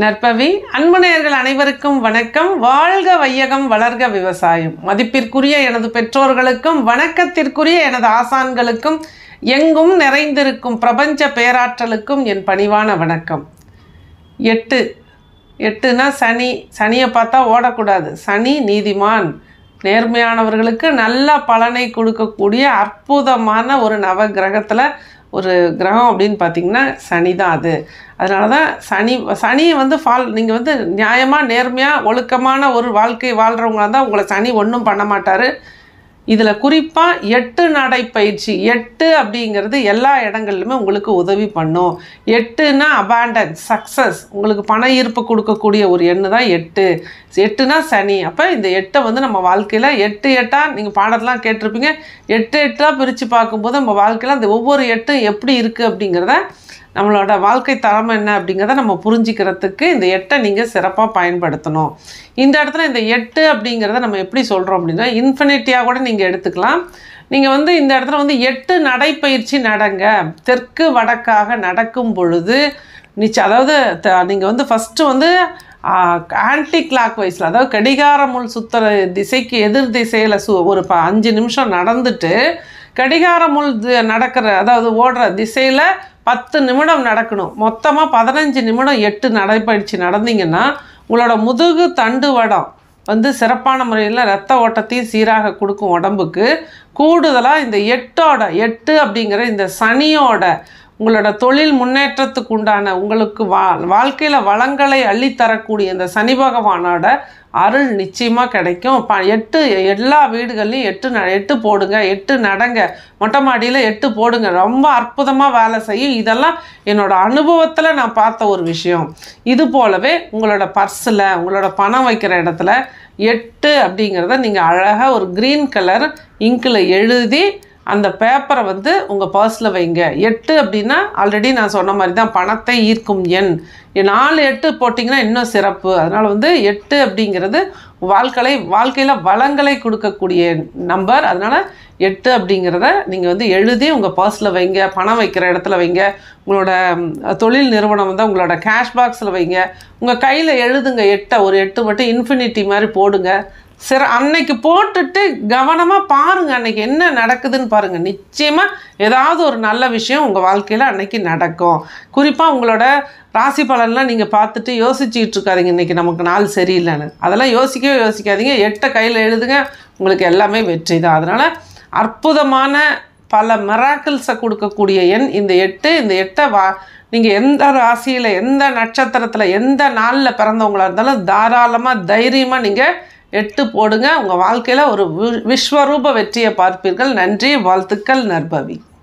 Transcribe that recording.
நற்பவி அன்பு நேயர்கள் அனைவருக்கும் வணக்கம் வாழ்க வையகம் வளர்க விவசாயம் மதிப்பிற்குரிய எனது பெற்றோர்களுக்கும் வணக்கத்திற்குரிய எனது ஆசான்களுக்கும் எங்கும் நிறைந்திருக்கும் பிரபஞ்ச பேராற்றலுக்கும் என் பணிவான வணக்கம் எட்டு எட்டுனா சனி சனியை பார்த்தா ஓடக்கூடாது சனி நீதிமான் நேர்மையானவர்களுக்கு நல்ல பலனை கொடுக்கக்கூடிய அற்புதமான ஒரு நவ கிரகத்தில் ஒரு கிரகம் அப்படின்னு பார்த்தீங்கன்னா சனி தான் அது அதனால தான் சனி சனியை வந்து ஃபால் நீங்கள் வந்து நியாயமாக நேர்மையாக ஒழுக்கமான ஒரு வாழ்க்கை வாழ்கிறவங்களா தான் உங்களை சனி ஒன்றும் பண்ண மாட்டார் இதில் குறிப்பாக எட்டு நடைப்பயிற்சி எட்டு அப்படிங்கிறது எல்லா இடங்கள்லையுமே உங்களுக்கு உதவி பண்ணும் எட்டுனா அபாண்டன்ஸ் சக்ஸஸ் உங்களுக்கு பண ஈர்ப்பு கொடுக்கக்கூடிய ஒரு எண்ணு தான் எட்டு எட்டுனா சனி அப்போ இந்த எட்டை வந்து நம்ம வாழ்க்கையில் எட்டு எட்டாக நீங்கள் பாடத்தெலாம் கேட்டிருப்பீங்க எட்டு எட்டாக பிரித்து பார்க்கும்போது நம்ம வாழ்க்கையில் அந்த ஒவ்வொரு எட்டும் எப்படி இருக்குது அப்படிங்கிறத நம்மளோட வாழ்க்கை தரம் என்ன அப்படிங்கிறத நம்ம புரிஞ்சிக்கிறதுக்கு இந்த எட்டை நீங்கள் சிறப்பாக பயன்படுத்தணும் இந்த இடத்துல இந்த எட்டு அப்படிங்கிறத நம்ம எப்படி சொல்கிறோம் அப்படின்னா இன்ஃபினிட்டியாக கூட நீங்கள் எடுத்துக்கலாம் நீங்கள் வந்து இந்த இடத்துல வந்து எட்டு நடைப்பயிற்சி நடங்க தெற்கு வடக்காக நடக்கும் பொழுது நிச்சயம் அதாவது நீங்கள் வந்து ஃபஸ்ட்டு வந்து ஆன்டி கிளாக் வைஸில் அதாவது கடிகார முள் சுற்றுற திசைக்கு எதிர் திசையில் சு ஒரு ப அஞ்சு நிமிஷம் நடந்துட்டு கடிகார முள் தி- நடக்கிற அதாவது ஓடுற திசையில் பத்து நிமிடம் நடக்கணும் மொத்தமாக பதினஞ்சு நிமிடம் எட்டு நடைப்பயிற்சி நடந்தீங்கன்னா உங்களோட முதுகு தண்டு வடம் வந்து சிறப்பான முறையில் ரத்த ஓட்டத்தையும் சீராக கொடுக்கும் உடம்புக்கு கூடுதலாக இந்த எட்டோட எட்டு அப்படிங்கிற இந்த சனியோட உங்களோட தொழில் முன்னேற்றத்துக்கு உண்டான உங்களுக்கு வா வாழ்க்கையில் வளங்களை அள்ளித்தரக்கூடிய இந்த சனி பகவானோட அருள் நிச்சயமாக கிடைக்கும் ப எட்டு எல்லா வீடுகள்லையும் எட்டு ந எட்டு போடுங்க எட்டு நடங்க மொட்டை மாடியில் எட்டு போடுங்க ரொம்ப அற்புதமாக வேலை செய்யும் இதெல்லாம் என்னோட அனுபவத்தில் நான் பார்த்த ஒரு விஷயம் இது போலவே உங்களோட பர்ஸில் உங்களோட பணம் வைக்கிற இடத்துல எட்டு அப்படிங்கிறத நீங்கள் அழகாக ஒரு க்ரீன் கலர் இங்கில் எழுதி அந்த பேப்பரை வந்து உங்கள் பர்ஸில் வைங்க எட்டு அப்படின்னா ஆல்ரெடி நான் சொன்ன மாதிரி தான் பணத்தை ஈர்க்கும் எண் நாலு எட்டு போட்டிங்கன்னா இன்னும் சிறப்பு அதனால் வந்து எட்டு அப்படிங்கிறது வாழ்க்கை வாழ்க்கையில் வளங்களை கொடுக்கக்கூடிய நம்பர் அதனால் எட்டு அப்படிங்கிறத நீங்கள் வந்து எழுதி உங்கள் பர்ஸில் வைங்க பணம் வைக்கிற இடத்துல வைங்க உங்களோட ம், தொழில் நிறுவனம் வந்து உங்களோட கேஷ் பாக்ஸில் வைங்க உங்கள் கையில் எழுதுங்க எட்டை ஒரு எட்டு மட்டும் இன்ஃபினிட்டி மாதிரி போடுங்க சிற அன்னைக்கு போட்டுட்டு கவனமாக பாருங்கள் அன்னைக்கு என்ன நடக்குதுன்னு பாருங்கள் நிச்சயமாக ஏதாவது ஒரு நல்ல விஷயம் உங்கள் வாழ்க்கையில் அன்னைக்கு நடக்கும் குறிப்பாக உங்களோட ராசி பலன்லாம் நீங்கள் பார்த்துட்டு யோசிச்சுக்கிட்டு இருக்காதீங்க இன்றைக்கி நமக்கு நாள் சரியில்லைன்னு அதெல்லாம் யோசிக்கவே யோசிக்காதீங்க எட்டை கையில் எழுதுங்க உங்களுக்கு எல்லாமே வெற்றி தான் அதனால் அற்புதமான பல மிராக்கிள்ஸை கொடுக்கக்கூடிய எண் இந்த எட்டு இந்த எட்டை வா நீங்கள் எந்த ராசியில் எந்த நட்சத்திரத்தில் எந்த நாளில் பிறந்தவங்களா இருந்தாலும் தாராளமாக தைரியமாக நீங்கள் எட்டு போடுங்க உங்கள் வாழ்க்கையில் ஒரு வி- விஸ்வரூப வெற்றியை பார்ப்பீர்கள் நன்றி வாழ்த்துக்கள் நற்பவி